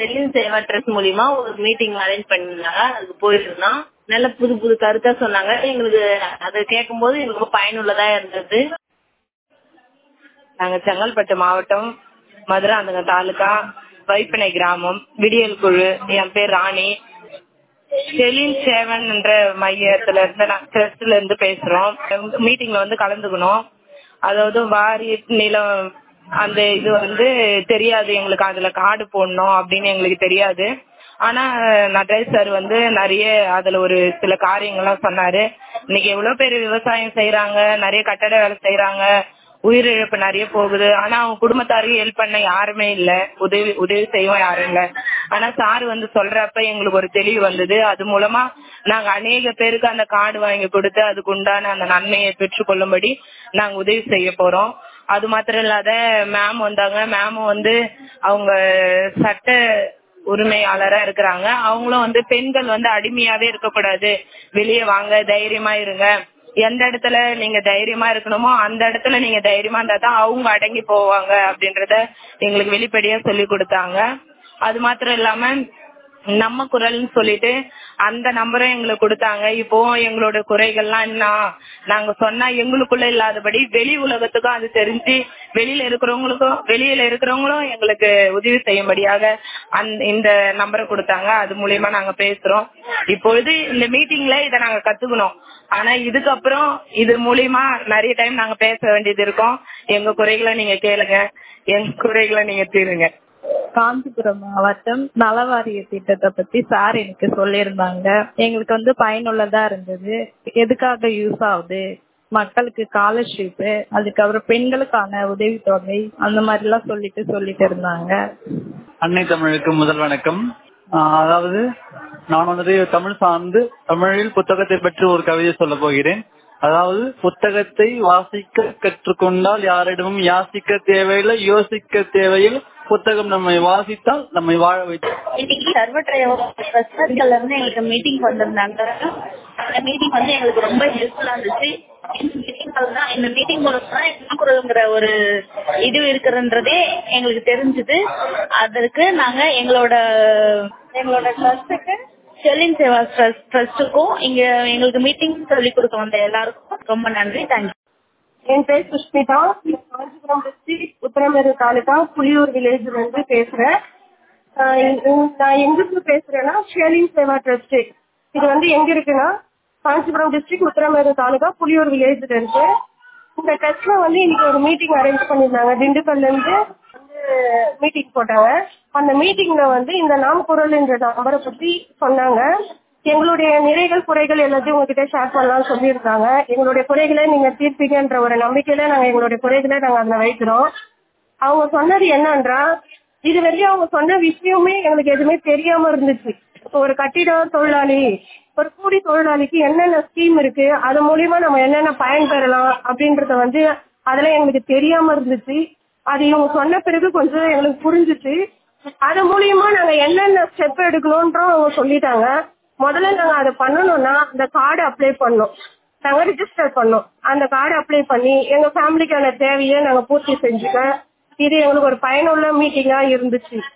செல்லின் சேவா ட்ரஸ்ட் மூலியமா ஒரு மீட்டிங் அரேஞ்ச் பண்ணிருந்தாங்க அதுக்கு போயிருந்தோம் நல்ல புது புது கருத்தா சொன்னாங்க எங்களுக்கு அதை கேட்கும்போது எங்களுக்கு ரொம்ப பயனுள்ளதா இருந்தது நாங்க செங்கல்பட்டு மாவட்டம் மதுராந்தக தாலுகா வைப்பனை கிராமம் விடியல் குழு என் பேர் ராணி செலின் சேவன் என்ற மையத்துல இருந்து நான் ட்ரஸ்ட்ல இருந்து பேசுறோம் மீட்டிங்ல வந்து கலந்துக்கணும் அதாவது வாரி நிலம் அந்த இது வந்து தெரியாது எங்களுக்கு அதுல கார்டு போடணும் அப்படின்னு எங்களுக்கு தெரியாது ஆனா நடராஜ் சார் வந்து நிறைய அதுல ஒரு சில காரியங்கள்லாம் சொன்னாரு இன்னைக்கு எவ்வளவு பேர் விவசாயம் செய்யறாங்க நிறைய கட்டட வேலை செய்யறாங்க உயிரிழப்பு நிறைய போகுது ஆனா அவங்க குடும்பத்தாருக்கு ஹெல்ப் பண்ண யாருமே இல்ல உதவி உதவி செய்வோம் யாரும் இல்ல ஆனா சார் வந்து சொல்றப்ப எங்களுக்கு ஒரு தெளிவு வந்தது அது மூலமா நாங்க அநேக பேருக்கு அந்த கார்டு வாங்கி கொடுத்து அதுக்கு உண்டான அந்த நன்மையை பெற்றுக்கொள்ளும்படி நாங்க உதவி செய்ய போறோம் அது மாத்திரம் இல்லாத மேம் வந்தாங்க மேம் வந்து அவங்க சட்ட உரிமையாளரா இருக்கிறாங்க அவங்களும் வந்து பெண்கள் வந்து அடிமையாவே இருக்கக்கூடாது வெளியே வாங்க தைரியமா இருங்க எந்த இடத்துல நீங்க தைரியமா இருக்கணுமோ அந்த இடத்துல நீங்க தைரியமா இருந்தா தான் அவங்க அடங்கி போவாங்க அப்படின்றத எங்களுக்கு வெளிப்படையா சொல்லி கொடுத்தாங்க அது மாத்திரம் இல்லாம நம்ம குரல்னு சொல்லிட்டு அந்த நம்பரும் எங்களுக்கு கொடுத்தாங்க இப்போ எங்களோட குறைகள்லாம் என்ன நாங்க சொன்னா எங்களுக்குள்ள இல்லாதபடி வெளி உலகத்துக்கும் அது தெரிஞ்சு வெளியில இருக்கிறவங்களுக்கும் வெளியில இருக்கிறவங்களும் எங்களுக்கு உதவி செய்யும்படியாக அந்த இந்த நம்பரை கொடுத்தாங்க அது மூலியமா நாங்க பேசுறோம் இப்பொழுது இந்த மீட்டிங்ல இதை நாங்க கத்துக்கணும் ஆனா இதுக்கப்புறம் இது மூலியமா நிறைய டைம் நாங்க பேச வேண்டியது இருக்கும் எங்க குறைகளை நீங்க கேளுங்க எங்க குறைகளை நீங்க தீருங்க காஞ்சிபுரம் மாவட்டம் நலவாரிய திட்டத்தை பத்தி சார் எனக்கு சொல்லியிருந்தாங்க எங்களுக்கு வந்து பயனுள்ளதா இருந்தது எதுக்காக யூஸ் ஆகுது மக்களுக்கு ஸ்காலர்ஷிப் அதுக்கப்புறம் பெண்களுக்கான உதவித்தொகை அந்த மாதிரி எல்லாம் சொல்லிட்டு சொல்லிட்டு இருந்தாங்க அன்னை தமிழுக்கு முதல் வணக்கம் ஆஹ் அதாவது நான் வந்துட்டு தமிழ் சார்ந்து தமிழில் புத்தகத்தை பற்றி ஒரு கவிதை சொல்ல போகிறேன் அதாவது புத்தகத்தை வாசிக்க கற்றுக்கொண்டால் யாரிடமும் யாசிக்க தேவையில்லை யோசிக்க தேவையில் புத்தகம் நம்மை வாசித்தால் நம்மை வாழ வைத்தால் இன்னைக்கு சர்வட்ரையர்கள் இருந்து எங்களுக்கு மீட்டிங் வந்திருந்தாங்க அந்த மீட்டிங் வந்து எங்களுக்கு ரொம்ப ஹெல்ப்ஃபுல்லா இருந்துச்சு இந்த மீட்டிங் தான் இந்த மீட்டிங் மூலம் தான் திருக்குறள்ங்கிற ஒரு இது இருக்குன்றதே எங்களுக்கு தெரிஞ்சது அதற்கு நாங்க எங்களோட எங்களோட ட்ரஸ்ட்டுக்கு செல்லிங் சேவா ட்ரஸ்ட்டுக்கும் இங்க எங்களுக்கு மீட்டிங் சொல்லி கொடுக்க வந்த எல்லாருக்கும் ரொம்ப நன்றி தேங்க்யூ என் பேர் சுஷ்மிதா காஞ்சிபுரம் டிஸ்ட்ரிக்ட் உத்தரமேரு தாலுகா புலியூர் வில்லேஜ்ல இருந்து பேசுறேன் ஆஹ் இங்க- நான் எங்கிருந்து பேசுறேன்னா ஷேலிங் சேவா ட்ரஸ்ட் இது வந்து எங்க இருக்குன்னா காஞ்சிபுரம் டிஸ்ட்ரிக்ட் உத்தரமேரு தாலுகா புலியூர் வில்லேஜ்ல இருக்கு இந்த ட்ரஸ்ட்ல வந்து இன்னைக்கு ஒரு மீட்டிங் அரேஞ்ச் பண்ணிருந்தாங்க திண்டுக்கல்ல இருந்து வந்து மீட்டிங் போட்டாங்க அந்த மீட்டிங்ல வந்து இந்த நாம் குரல் என்ற நம்பரை பத்தி சொன்னாங்க எங்களுடைய நிறைகள் குறைகள் எல்லாத்தையும் உங்ககிட்ட ஷேர் பண்ணலாம்னு சொல்லியிருக்காங்க எங்களுடைய குறைகளை நீங்க தீர்ப்பீங்கன்ற ஒரு நம்பிக்கையில நாங்க எங்களுடைய குறைகளை நாங்க அதுல வைக்கிறோம் அவங்க சொன்னது என்னன்றா இது வரையும் அவங்க சொன்ன விஷயமே எங்களுக்கு எதுவுமே தெரியாம இருந்துச்சு இப்போ ஒரு கட்டிட தொழிலாளி ஒரு கூலி தொழிலாளிக்கு என்னென்ன ஸ்கீம் இருக்கு அது மூலியமா நம்ம என்னென்ன பயன் பெறலாம் அப்படின்றத வந்து அதெல்லாம் எங்களுக்கு தெரியாம இருந்துச்சு அது இவங்க சொன்ன பிறகு கொஞ்சம் எங்களுக்கு புரிஞ்சுச்சு அது மூலியமா நாங்க என்னென்ன ஸ்டெப் எடுக்கணும்ன்றோம் அவங்க சொல்லிட்டாங்க முதல்ல நாங்க அதை பண்ணணும்னா அந்த கார்டு அப்ளை பண்ணோம் நாங்க ரிஜிஸ்டர் பண்ணோம் அந்த கார்டு அப்ளை பண்ணி எங்க ஃபேமிலிக்கான தேவையை நாங்க பூர்த்தி செஞ்சுக்க இது எங்களுக்கு ஒரு பயனுள்ள மீட்டிங்கா இருந்துச்சு